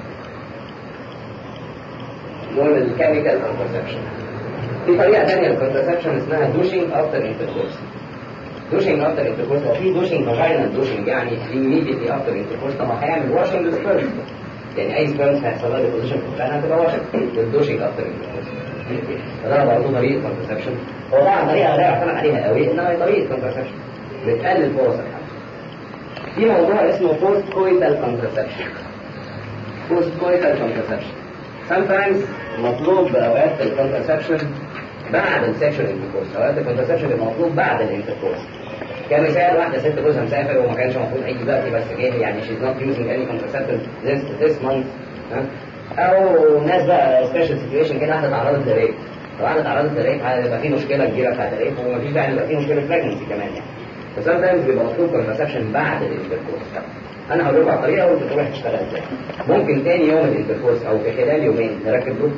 دول الكيميكال كونترسبشن في طريقة ثانية للكونترسبشن اسمها دوشنج افتر انتركورس دوشنج افتر انتركورس وفي دوشنج فاجينال دوشنج يعني immediately افتر انتركورس طب هيعمل واشنج للسبيرم يعني اي سبيرم هيحصل لها ديبوزيشن في الفلاحة هتبقى واشنج الدوشنج افتر انتركورس فده برضه طريقة كونترسبشن هو طبعا طريقة لا يعتمد عليها قوي انما هي طريقة كونترسبشن بتقلل فرص الحمل في موضوع اسمه بوست كويتال كونترسبشن بوست كويتال كونترسبشن sometimes مطلوب اوقات الكونترسبشن بعد السكشوال انتركورس اوقات الكونترسبشن بيبقى مطلوب بعد الانتركورس كمثال واحده ست جوزها مسافر وما كانش المفروض هيجي دلوقتي بس جه يعني she's not using any contraceptive this this month ها او ناس بقى سبيشال سيتويشن كده واحده اتعرضت لريب لو واحده اتعرضت لريب هيبقى في مشكله كبيره بتاعت الريب ومفيش داعي يبقى في مشكله بريجنسي كمان يعني بس sometimes بيبقى مطلوب كونترسبشن بعد الانتركورس انا هقول لكم على الطريقه وانتوا تروحوا تشتغل ازاي ممكن تاني يوم الانتركورس او في خلال يومين نركب له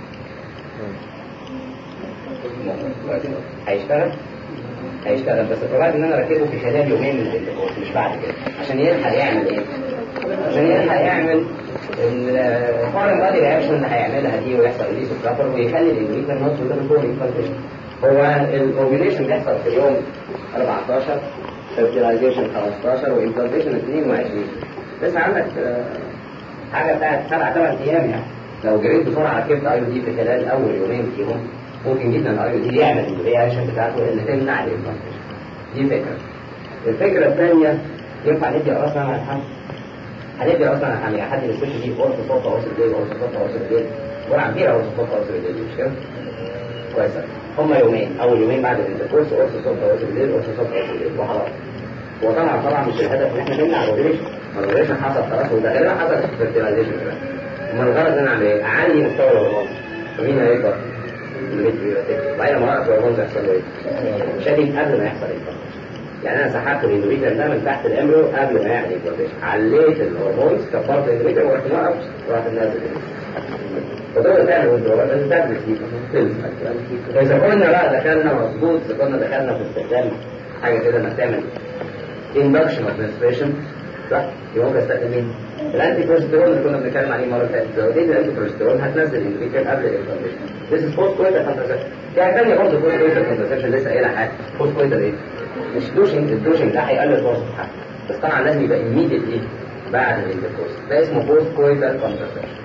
هيشتغل هيشتغل بس الطبيعي ان انا اركبه في خلال يومين من الانتركورس مش بعد كده عشان يلحق يعمل ايه؟ عشان يلحق يعمل الفورن بادي رياكشن اللي هيعملها دي ويحصل ريليس بروبر ويخلي الاندوميتريال نوت وده فور انفلتريشن هو الاوفيليشن بيحصل في يوم 14 fertilization 15 وامبلانتيشن 22 لسه عندك حاجه بتاعت سبع ثمان ايام يعني لو جريت بسرعه ركبت اي دي في خلال اول يومين فيهم ممكن جدا الاي دي يعمل الرياكشن بتاعته اللي تمنع الامبلانتيشن دي فكره الفكره الثانيه ينفع ندي راسنا على الحمل هندي راسنا على الحمل يعني حد يسبيشال دي قرص صوت قرص الليل قرص صوت قرص الليل جرعه كبيره قرص صوت قرص الليل مش كده؟ كويس هما يومين اول يومين بعد الانتركورس قرص صوت قرص الليل قرص صوت قرص الليل وخلاص وطبعا طبعا مش الهدف ان احنا نمنع الريليشن ما الريليشن حصل خلاص وده غالبا حصل في الفيرتيلايزيشن كمان امال الغرض ان انا اعمل ايه؟ اعلي مستوى الهرمون فمين هيكبر؟ البيت بيبقى تكبر بعدين لما وقف الهرمون يحصل له ايه؟ شديد قبل ما يحصل ايه؟ يعني انا سحبت الاندوميتريال ده من تحت الامبريو قبل ما يعمل ايكواليشن عليت الهرمونز كبرت الاندوميتريال ورحت موقف ورحت نازل فدول تعمل وانتوا لازم تعمل فاذا كنا بقى دخلنا مظبوط اذا كنا دخلنا في استخدام حاجه كده انك تعمل induction of menstruation صح يبقى ممكن استخدم مين؟ الانتي بروستيرون اللي كنا بنتكلم عليه المره اللي فاتت لو اديت الانتي بروستيرون هتنزل الاندوميتريال قبل الانفلاميشن This is post coital contraception يعني ثانيه برضه post coital contraception لسه قايله حاجه post coital ايه؟ مش دوشنج الدوشنج ده هيقلل فرصه الحمل بس طبعا لازم يبقى immediately بعد الانتركورس ده اسمه post coital contraception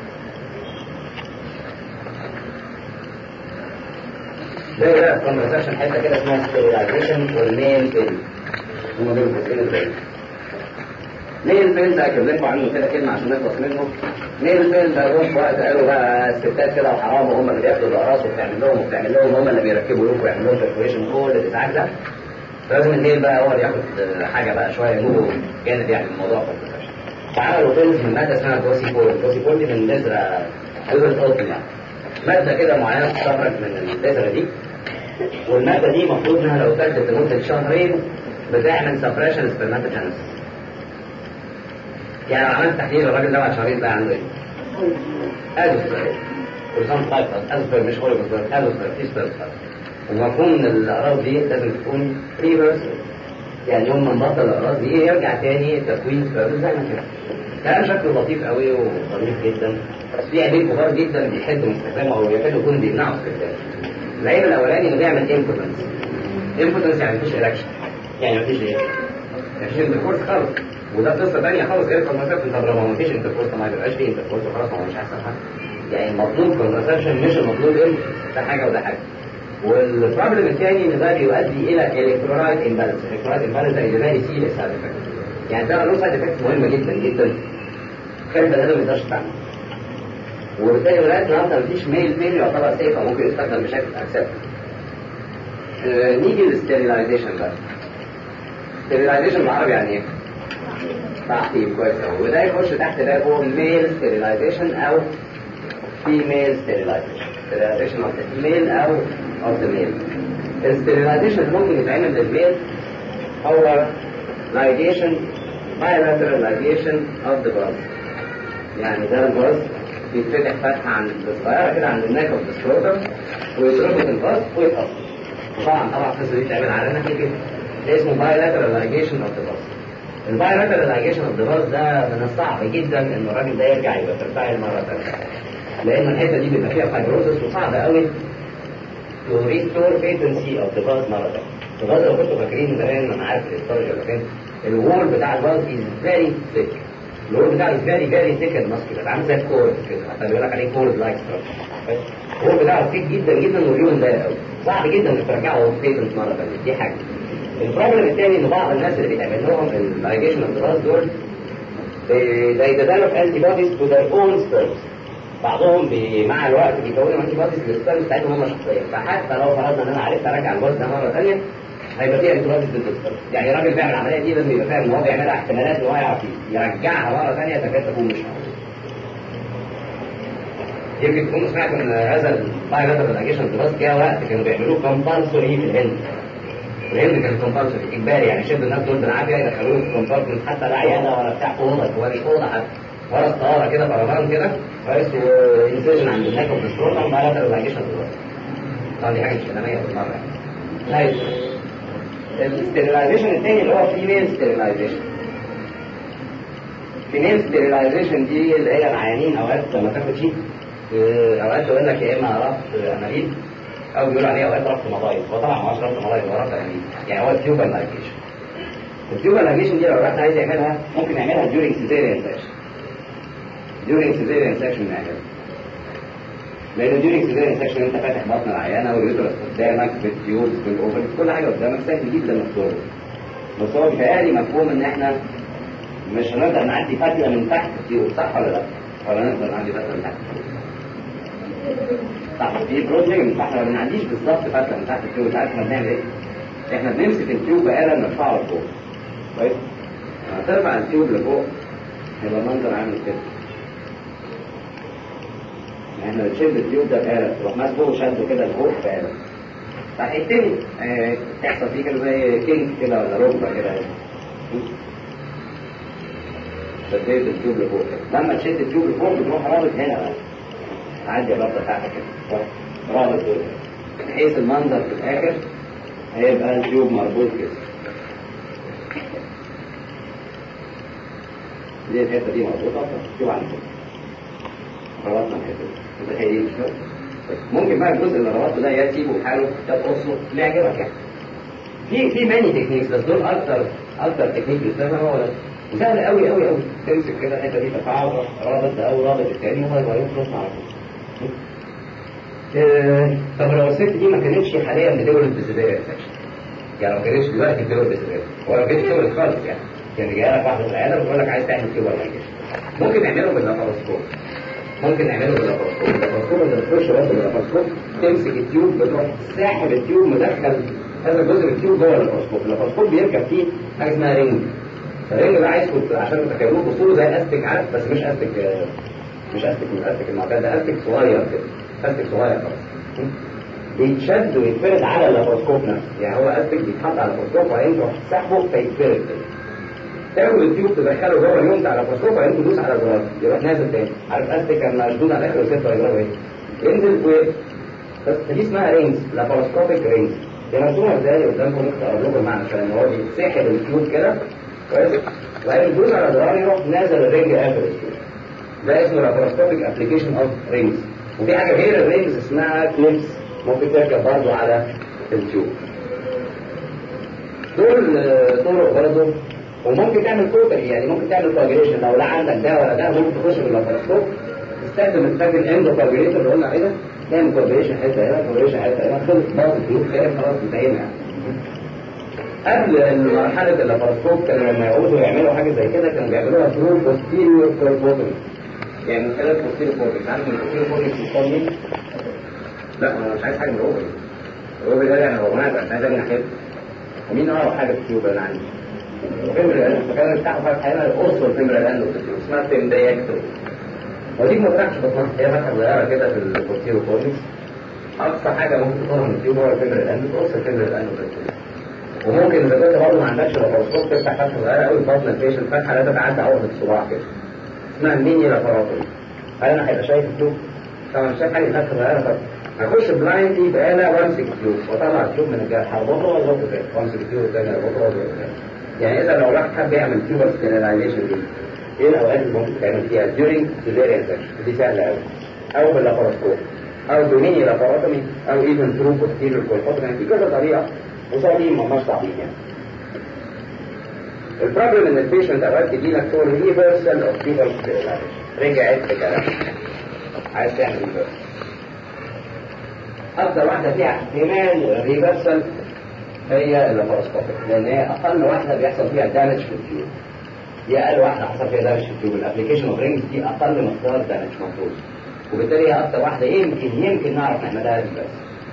زي بقى الكونفرسيشن حته كده اسمها ستيريلايزيشن والميل بيل هم دول الجزئين الباقيين ميل بيل ده هكتب لكم عنه كده كلمه عشان نخلص منه ميل بيل ده روح وقت قالوا بقى الستات كده وحرام وهم اللي بياخدوا الاقراص وبتعمل لهم وبتعمل لهم هم اللي بيركبوا لهم ويعملوا لهم برفوريشن كل الازعاج ده لازم الميل بقى هو اللي ياخد حاجه بقى شويه يموت جانب يعني من موضوع الكونفرسيشن فعملوا فيلز من ماده اسمها الدوسيكول الدوسيكول دي من بذره بذره القطن يعني ماده كده معينه بتستخرج من البذره دي والمادة دي المفروض انها لو فاتت لمدة شهرين بتعمل سبريشن سبرماتوجينيسيس يعني لو عملت تحليل الراجل ده بعد شهرين بقى عنده ايه؟ ازوسبر كورسان تايب ازوسبر مش اوليفوسبر ازوسبر في سبرم ومفهوم ان الاعراض دي لازم تكون ريفرس يعني يوم ما نبطل الاعراض دي يرجع تاني تكوين سبرم زي ما كده كلام شكله لطيف قوي وظريف جدا بس في عيبين كبار جدا بيحبوا استخدامه او يكادوا يكونوا بيمنعوا استخدامه العيب الاولاني انه بيعمل امبوتنس امبوتنس يعني مفيش الاكشن يعني مفيش ايه مفيش انتركورس خالص وده قصه ثانيه خالص غير الكونترسبشن طب لو مفيش انتركورس ما يبقاش فيه انتركورس خلاص هو مش احسن حاجه يعني المطلوب كونترسبشن مش المطلوب ايه ده حاجه وده حاجه والبروبلم الثاني ان ده بيؤدي الى الكترولايت امبالانس الكترولايت امبالانس ده اللي سي اس سايد افكت يعني ده له سايد افكت مهمه جدا جدا خلي بالك ما يقدرش تعمل وبالتالي لغايه النهارده مفيش ميل فين يعتبر سيف او ممكن يستخدم بشكل اكسبت آه نيجي للستيريلايزيشن بقى ستيريلايزيشن بالعربي يعني ايه؟ تعقيم كويس قوي وده يخش تحت ده هو ميل ستيريلايزيشن او فيميل ستيريلايزيشن ستيريلايزيشن اوف ذا فيميل او اوف ذا ميل الستيريلايزيشن اللي ممكن يتعمل للميل هو ligation bilateral ligation of the body يعني ده الباص بيتفتح فتحة عند الصغيرة كده عند الناك اوف السكروتر ويتربط الباص ويتقص طبعا طبعا القصه دي بتعمل علينا كده اسمه بايلاترال لايجيشن اوف ذا باس البايلاترال لايجيشن اوف ذا باس ده من الصعب جدا ان الراجل ده يرجع يبقى فيرتايل مره ثانيه لان الحته دي بيبقى فيها فايبروزس وصعب قوي to restore patency of the buzz مرة ثانية. الباز لو كنتوا فاكرين زمان انا عارف الهيستوريا ولا فين الوول بتاع الباز is very thick الوول بتاعه is very very thick and muscular عامل زي الكورد كده حتى بيقول لك عليه كورد لايك structure الوول بتاعه thick جدا جدا واليون ده قوي صعب جدا انك ترجعه بيتنت مرة ثانية دي حاجة البروبلم الثاني ان بعض الناس اللي بيتعمل لهم اللايجيشن اوف ذا باز دول they develop antibodies to their own sperms بعضهم بي- مع الوقت بيكونوا انتي بوديز للسبيرم بتاعتهم هم شخصيا فحتى لو فرضنا ان انا عرفت ارجع الجوز ده مره ثانيه هيبقى فيها انتي بوديز ضد السبيرم يعني الراجل بيعمل العمليه دي لازم يبقى فاهم ان هو بيعملها احتمالات ان هو يعرف يرجعها مره ثانيه تكاد تكون مش موجوده يمكن تكونوا سمعتوا ان هذا البايلاترال اجيشن دراسه جه وقت كانوا بيعملوه كومبالسوري في الهند الهند كان كومبالسوري اجباري يعني شد الناس دول بالعافيه يدخلوهم في كومبارتمنت حتى لا عياده ولا بتاع اوضه هو مش اوضه حتى ورا الطياره كده فرمان كده كويس وانسجن عند الناك اوف السكروتم بايلاترال اجيشن دراسه طبعا دي حاجه مش كلاميه بالمره يعني الاستيرلايزيشن الثاني اللي هو فيميل ستيرلايزيشن فيميل ستيرلايزيشن دي اللي هي العيانين اوقات لما تاخد شيء اوقات يقول لك يا اما ربط انابيب او بيقول عليه اوقات ربط مضايق هو طبعا ما هوش ربط مضايق هو ربط انابيب يعني هو التيوبال لايجيشن التيوبال لايجيشن دي لو الواحد عايز يعملها ممكن يعملها during cesarean section during cesarean section نعملها لان during cesarean section انت فاتح بطن العيانه واليوترس قدامك بالتيوبس بالاوفر كل حاجه قدامك سهل جدا مختار بس هو بيتهيألي مفهوم ان احنا مش هنقدر نعدي فتله من تحت التيوب صح ولا لا؟ ولا نقدر نعدي فتله من تحت صح في بروجكت فاحنا ما بنعديش بالظبط فتله من تحت التيوب انت عارف احنا بنعمل ايه؟ احنا بنمسك التيوب بآلة نرفعها لفوق كويس؟ لما ترفع التيوب لفوق يبقى المنظر عامل كده احنا بنشد التيوب ده بآلة تروح ماسكه وشده كده لفوق بآلة فهيبتدي آه، تحصل فيه كده زي كينج كده ولا ركبه كده شديت التيوب لفوق كده. لما تشد التيوب لفوق بتروح رابط هنا بقى تعدي الرابطه بتاعتك كده رابط دول بحيث المنظر في الاخر هيبقى التيوب مربوط كده دي الحته دي مربوطه التيوب على كده ربطنا الحته دي متخيلين مش كده؟ ممكن بقى الجزء اللي ربطته ده يا تسيبه بحاله يا تقصه اللي يعجبك يعني في في ماني تكنيكس بس دول اكتر اكتر تكنيك بيستخدم هو ده وسهل قوي قوي قوي تمسك كده الحته دي ترفعها وتروح رابط ده او رابط الثاني وهو يبقى يخلص على طول آه، طب لو الست دي ما كانتش حاليا بتولد بسبيريا سكشن يعني لو كانتش دلوقتي بتولد بسبيريا ولا كانتش بتولد خالص يعني يعني جايه لك واحده في العياده بتقول لك عايز تعمل تيوبر لايجيشن ممكن نعمله باللاباروسكوب ممكن نعمله باللاباروسكوب اللاباروسكوب اللي بتخش بس باللاباروسكوب تمسك التيوب بتروح ساحب التيوب مدخل هذا الجزء من التيوب جوه اللاباروسكوب اللاباروسكوب بيركب فيه حاجه اسمها رينج الرينج ده عايزكم عشان تتخيلوه بصوا زي استك عارف بس مش استك آه، مش استك مش استك المعتاد ده استك صغير كده استك صغير خالص بيتشد ويتفرد على اللاباروسكوب نفسه يعني هو استك بيتحط على اللاباروسكوب وبعدين تروح تسحبه فيتفرد كده تاخد التيوب تدخله جوه اليوم بتاع اللاباروسكوب وبعدين تدوس على الزرار يروح نازل تاني عارف استك كان مشدود على الاخر وسيبته يجرب ايه ينزل و بس دي اسمها رينجز لاباروسكوبيك رينجز دي مرسومه ازاي قدامكم ممكن اقول لكم المعنى عشان هو بيتسحب التيوب كده كويس وبعدين تدوس على الزرار يروح نازل الرينج قافل التيوب ده اسمه لاباروسكوبيك ابلكيشن اوف رينجز وفي حاجه غير الرينجز اسمها كليبس ممكن تركب برضه على التيوب دول آه، طرق برضه وممكن تعمل توتال يعني ممكن تعمل كواجريشن لو لا عندك ده ولا ده ممكن تخش باللاباروسكوب تستخدم التاج الاندو كواجريشن اللي قلنا عليه ده تعمل كواجريشن حته هنا كواجريشن حته هنا خلص برضه التيوب خير خلاص انتهينا يعني قبل مرحلة اللاباروسكوب كانوا لما يعودوا يعملوا حاجة زي كده كانوا بيعملوها ثرو بوستيريور كوربوتومي يعني من خلال بوستيريور كوربوتومي عارف ان البوستيريور كوربوتومي بيختار مين؟ لا انا مش عايز حاجة من الروبري الروبري ده يعني هو مناسب عشان ده من ناحيته ومين اقرب حاجة في التيوب اللي عندي؟ الفيمر الان فكان يفتحوا فتحة هنا القرص والفيمر الان اسمها تندياكتو ودي ما فتحش بطنها هي فتحة صغيرة كده في البوستيريور كوربوتومي أقصى حاجة ممكن تطلع من التيوب هو الفيمر الان بتقص الفيمر الان وتدخل وممكن اذا كنت برضه ما عندكش لاباروسكوب تفتح فتحه صغيره قوي بطن البيشنت فتحه لا تتعدى عقده الصباع كده اسمها ميني لاباراتوري هل انا هيبقى شايف التوب؟ طبعا مش شايف حاجه فتحه صغيره هخش بلايندلي بآلة وامسك التيوب واطلع التيوب من الجرح هربطه واظبط تاني وامسك التيوب الثاني اربطه واظبط تاني يعني اذا لو واحد حب يعمل تيوبر ستيرلايزيشن دي ايه الاوقات اللي ممكن تعمل فيها during cesarean section دي سهله قوي او باللاباروسكوب او بميني لاباروتومي او ايفن ثرو بوستيريور كولفوتومي في كذا طريقه وصعبين ما هماش صعبين يعني البروبلم ان البيشنت اوقات تجي لك فور ريفرسال اوف تيوبر ستيرلايزيشن رجعت بكلام عايز تعمل ريفرسال اكتر واحده فيها احتمال ريفرسال هي اللاباروسكوبيك لان هي اقل واحده بيحصل فيها دامج في التيوب دي اقل واحده حصل فيها دامج في التيوب الابلكيشن اوف رينجز دي اقل مقدار دامج مفروض وبالتالي هي اكتر واحده يمكن يمكن نعرف نعملها بس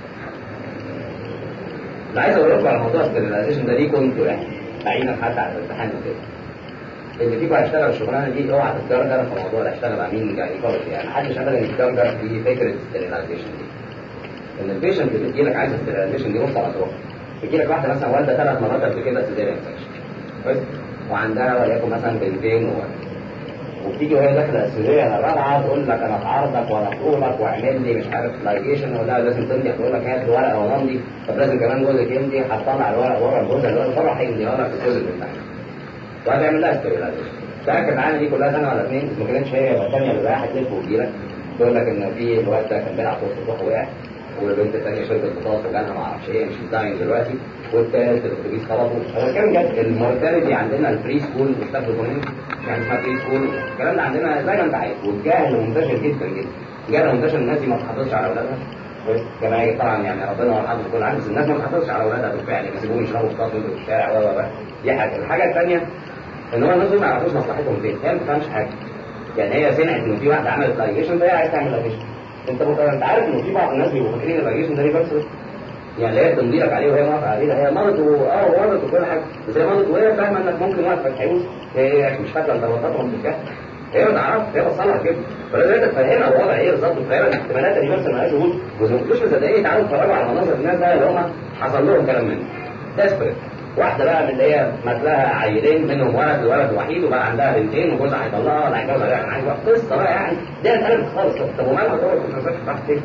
اللي عايز اقول لكم على موضوع الستيرلايزيشن ده ليه كنتوا يعني بعيدا حتى على الامتحان وكده اللي فيكم هيشتغل الشغلانه دي اوعى تتجرجر في موضوع اللي هيشتغل مع مين جاينيكولوجي يعني محدش ابدا يتجرجر في فكره الستيرلايزيشن دي ان البيشنت اللي بتجي لك عايزه ستيرلايزيشن دي بص على ظروفها بيجي لك واحده مثلا والده ثلاث مرات قبل كده سيزيريان سكشن كويس وعندها وليكن مثلا بنتين و... وبتيجي وهي داخله السيزيريان الرابعه تقول لك انا اتعرضك وانا اطولك واعمل لي مش عارف لايجيشن ولا لازم تمضي تقول لك هات الورقه ونمضي طب لازم كمان جوزك يمضي هتطلع الورق ورا الجوز الورق بره هيمضيها لك في الجزء اللي تحت وهتعمل لها ستيرلايزيشن فاكر معانا دي كلها سنه ولا اثنين ما كانتش هي يبقى ثانيه اللي رايحه تلف وتجيلك تقول لك ان في الواد ده كان بيلعب فوق السطوح وقع والبنت الثانيه شربت بطاطا وجالها ما اعرفش ايه مش داين دلوقتي والثالث الاتوبيس خبطه انا كان جد المورتاليتي عندنا البري سكول مستقبل كومين يعني اسمها بري سكول الكلام ده عندنا زي ما انت عايز والجهل منتشر جدا جدا الجهل منتشر الناس دي ما بتحافظش على اولادها كما طبعا يعني ربنا والحمد كل عام بس الناس ما بتحافظش على اولادها بالفعل يسيبوهم يشربوا بطاطا في الشارع و و دي حاجه الحاجه الثانيه ان هو الناس دول ما يعرفوش مصلحتهم فين هي ما بتفهمش حاجه يعني هي سمعت ان في واحده عملت لايجيشن فهي عايز تعمل لايجيشن انت مت... انت عارف ان في بعض الناس بيبقوا فاكرين اللايجيشن ده ريفرس يعني هي بتمضي لك عليه وهي موافقه عليه ده هي مرض و... اه مرض وكل حاجه بس هي مرض وهي فاهمه انك ممكن وقتك هيوز هي مش فاكره انت وقتهم في هي ما تعرفش هي بصلها كده فلازم تفهمها الوضع ايه بالظبط وتفهمها ان احتمالات الريفرس مالهاش وجود وزي ما كنتوش مصدقين تعالوا اتفرجوا على مناظر الناس ده اللي هم حصل لهم كلام منه ديسبريت واحده بقى من اللي هي مات لها عيلين منهم ولد الولد وحيد وبقى عندها بنتين وجوزها هيطلقها ولا هيتجوز عليها كان عايز قصه بقى يعني دي اتقلبت خالص طب ومالها دور الكونترسبشن راح فين؟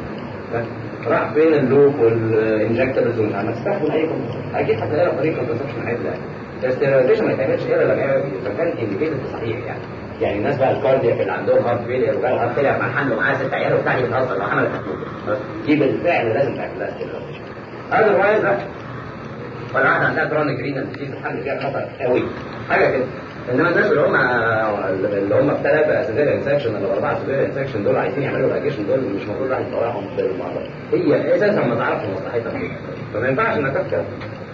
راح فين اللوب والانجكتبلز ومش عارف تستخدم اي كونترسبشن اكيد هتلاقي لها طريقه كونترسبشن عادي يعني الاستيرلايزيشن ما يتعملش الا لما كان انديكيتد صحيح يعني يعني الناس بقى الكاردياك اللي عندهم هارت فيلير وجاله هارت فيلير مع حمل ومعاه ست عيال وبتاع بتهزر لو عملت بس دي بالفعل لازم تعمل لها استيرلايزيشن اذروايز لا ولا واحده عندها كرونيك رينال ديزيز الحمل فيها خطر قوي حاجه كده انما الناس اللي هم اللي هم الثلاثه سيزيريان سكشن ولا اربعه سيزيريان سكشن دول عايزين يعملوا لاجيشن دول مش المفروض واحد يطلعهم بالمره هي اساسا ما تعرفش مصلحتها فين فما ينفعش انك تفكر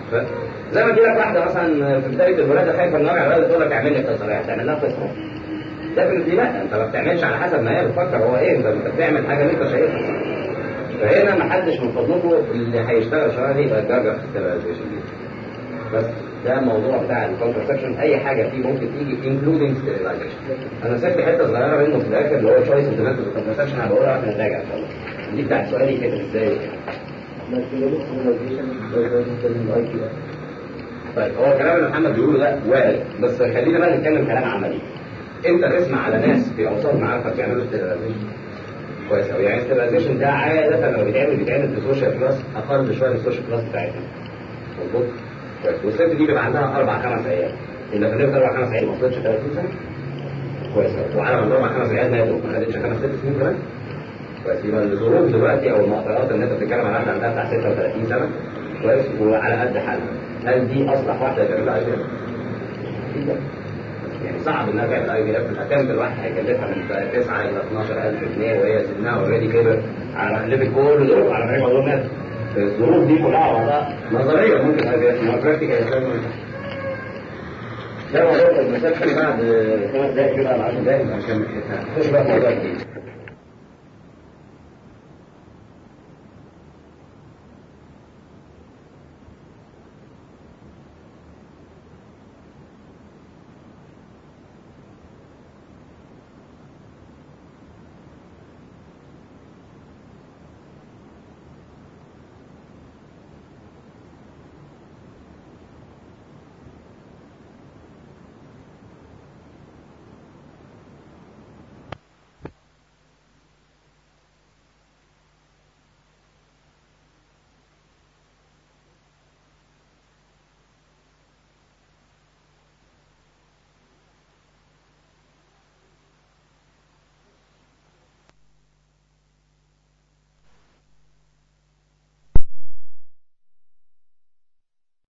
زي ما تجي لك واحده مثلا في بدايه الولاده خايفه ان على الولد تقول لك اعمل لي قيصريه هتعمل لها قيصريه ديفنتلي لا انت ما بتعملش على حسب ما هي بتفكر هو ايه انت بتعمل حاجه اللي انت شايفها فهنا ما حدش من فضلكم اللي هيشتغل الشغلانه دي يبقى جرجر في الستيرلايزيشن دي بس ده الموضوع بتاع الكونترسبشن اي حاجه فيه ممكن تيجي انكلودنج ستيرلايزيشن انا سبت حته صغيره منه في الاخر اللي هو تشويس انت ميثود الكونترسبشن هبقولها واحنا نراجع ان شاء الله دي بتاعت سؤالي كده ازاي طيب هو الكلام اللي محمد بيقوله ده وارد بس خلينا بقى نتكلم كلام عملي انت تسمع على ناس في اوساط معارفك بيعملوا ستيرلايزيشن كويس قوي يعني ستيرلايزيشن ده عاده لما بيتعمل بيتعمل في سوشيال كلاس اقل شويه من السوشيال كلاس بتاعتنا مظبوط كويس والست دي بيبقى عندها اربع خمس عيال اللي خلفت اربع خمس عيال ما وصلتش 30 سنه كويس قوي وعلى ما اربع خمس عيال ماتوا ما خدتش خمس ست سنين كمان كويس يبقى الظروف دلوقتي او المعطيات اللي انت بتتكلم عنها عندها بتاع 36 سنه كويس وعلى قد حالها هل دي اصلح واحده تعمل لها اي يعني صعب انها تعمل اي بي اف الاتمت الواحد هيكلفها من 9 الى 12000 جنيه وهي سنها اوريدي كبر على ليفل كل دول على ما هي موضوع ناس الظروف دي كلها على بعضها نظريه ممكن اي بي اف ما براكتيكال ده موضوع المسافه بعد خمس دقائق كده على 10 دقائق عشان نخش بقى في موضوع جديد